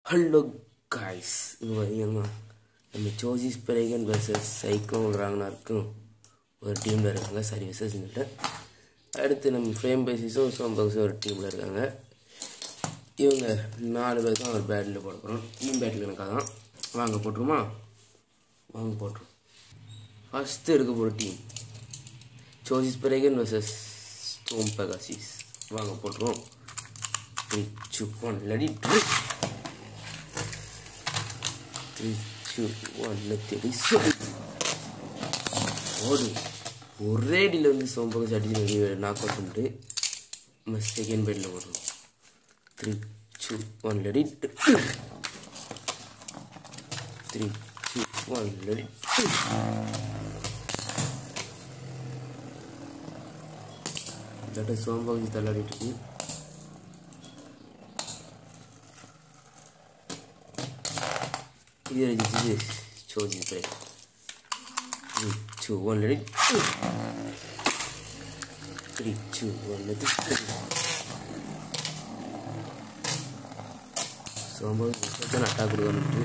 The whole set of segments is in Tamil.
ஹலோ காய்ஸ் இது பார்த்தீங்கன்னா நம்ம ஜோசிஸ் பிரேகன் வர்சஸ் சைக்கோன் ராங்கனாருக்கும் ஒரு டீமில் இருக்காங்க சாரி விசேஷன்ட்டு அடுத்து நம்ம ஃப்ரேம் பேசிஸும் சோம்பக்ஸும் ஒரு டீமில் இருக்காங்க இவங்க நாலு பேர் தான் ஒரு பேட்டில் போட போகிறோம் டீம் பேட்டில் எனக்காக தான் வாங்க போட்டுருமா வாங்க போட்டுரும் ஃபஸ்ட்டு இருக்க போகிற டீம் ஜோசிஸ் பிரேகன் வர்சஸ் ஸ்டோம் பெகாசிஸ் வாங்க போட்டுருவோம் த்ரீ டூ ஒன் லடி த்ரீ டூ ஒன்று தேடி சொல்லி ஓடு ஒரே அடியில் வந்து சோம்பகம் அடிச்சு நாக் அவுட் பண்ணிட்டு நம்ம செகண்ட் பெட்டில் ஓடுறோம் த்ரீ டூ ஒன் லடி த்ரீ டூ ஒன் லடி இல்லாட்ட சோம்பகம் தள்ளாடிட்டு இருக்கு இது இது சோதி break three two one ready three two one ready சோம்பது நிமிஷத்தை அட்டாக் கொடுக்கணுட்டு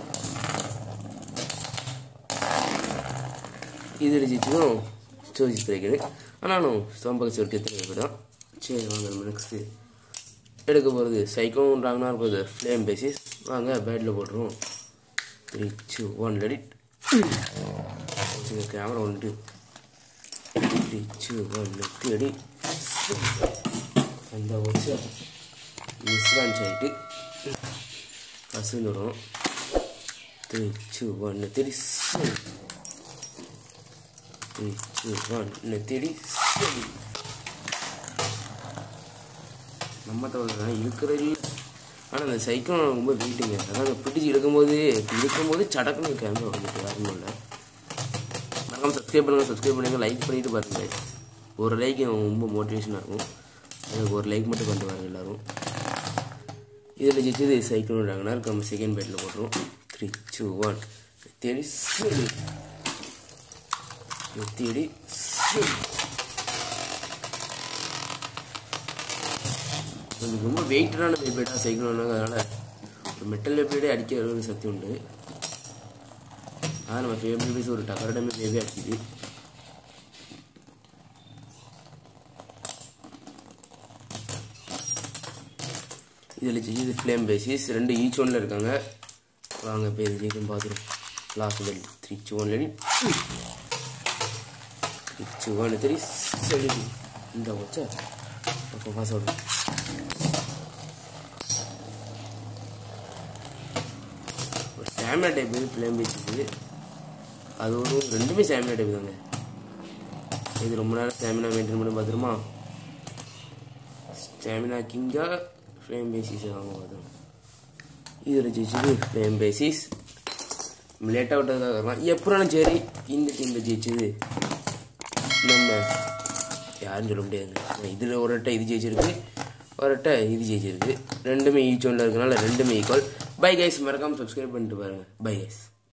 இது அடிச்சிச்சும் சோதி பிரேக்கு ஆனாலும் சோம்பக சொட்டு எத்தனை தான் சரி வாங்க நம்ம நெக்ஸ்ட்டு எடுக்க போகிறது சைக்கோன் ராங்கனா இருக்குது ஃப்ளேம் பேசிஸ் வாங்க பேட்டில் போட்டுருவோம் த்ரீ டூ ஒன் லெடிட் கேமரா வந்துட்டு த்ரீ டூ ஒன் லெடி அந்த வச்சு மிஸ்லான்ச் ஆகிட்டு கசுந்துடும் த்ரீ டூ ஒன்று தேடி த்ரீ டூ ஒன்று தேடி நம்ம தவிர இருக்கிறது இல்லை ஆனால் அந்த சைக்கிள் ரொம்ப வெயிட்டுங்க அதான் பிடிச்சி இழுக்கும்போது இழுக்கும்போது சடக்குன்னு கேமரா வந்துட்டு யாரும் இல்லை மறக்காம சப்ஸ்கிரைப் பண்ணுங்கள் சப்ஸ்கிரைப் பண்ணுங்கள் லைக் பண்ணிட்டு பாருங்க ஒரு லைக் ரொம்ப மோட்டிவேஷனாக இருக்கும் எனக்கு ஒரு லைக் மட்டும் கொண்டு வர எல்லாரும் இதில் ஜெயிச்சது சைக்கிள் விடுறாங்கன்னா நம்ம செகண்ட் பேட்டில் போட்டுருவோம் த்ரீ டூ ஒன் தேடி சரி தேடி சரி கொஞ்சம் ரொம்ப வெயிட்டான வெயிட்டாக சைக்கிள் அதனால் ஒரு மெட்டல் வெப்பேடே அடிக்க ஒரு சக்தி உண்டு ஆனால் நம்ம ஃபேமிலி பீஸ் ஒரு டக்கரடமே பேபி அடிக்குது இதில் ஜெயிச்சது ஃப்ளேம் பேசிஸ் ரெண்டு ஈச் ஒன்ல இருக்காங்க வாங்க பேர் ஜெயிக்கும் பார்த்துரும் last bell three two one லடி த்ரீ டூ ஒன் த்ரீ சரி இந்த வச்சா அப்போ பாஸ் அவுட் ஒரு ஸ்டாமினா டைப் வந்து ஃப்ளேம் பேசிக்குது அது ஒரு ரெண்டுமே ஸ்டாமினா டைப் தாங்க இது ரொம்ப நேரம் ஸ்டாமினா மெயின்டைன் பண்ணி பார்த்துருமா ஸ்டாமினா கிங்கா ஃப்ளேம் பேசிஸ் வாங்க பார்த்துரும் இதில் ஜெயிச்சது ஃப்ளேம் பேசிஸ் லேட்டாக விட்டதுக்காக இருக்கலாம் எப்படினாலும் சரி இந்த டீமில் ஜெயிச்சது நம்ம யாரும் சொல்ல முடியாதுங்க இதில் ஒரு அட்டை இது ஜெயிச்சிருக்கு ஒரு அட்டை இது ஜெயிச்சிருக்கு ரெண்டுமே ஈச் ஒன்றில் இருக்கனால ரெண்டுமே ஈக்குவல் பை கைஸ் மறக்காமல் சப்ஸ்கிரைப் பண்ணிட்டு பாருங்கள் பை கைஸ்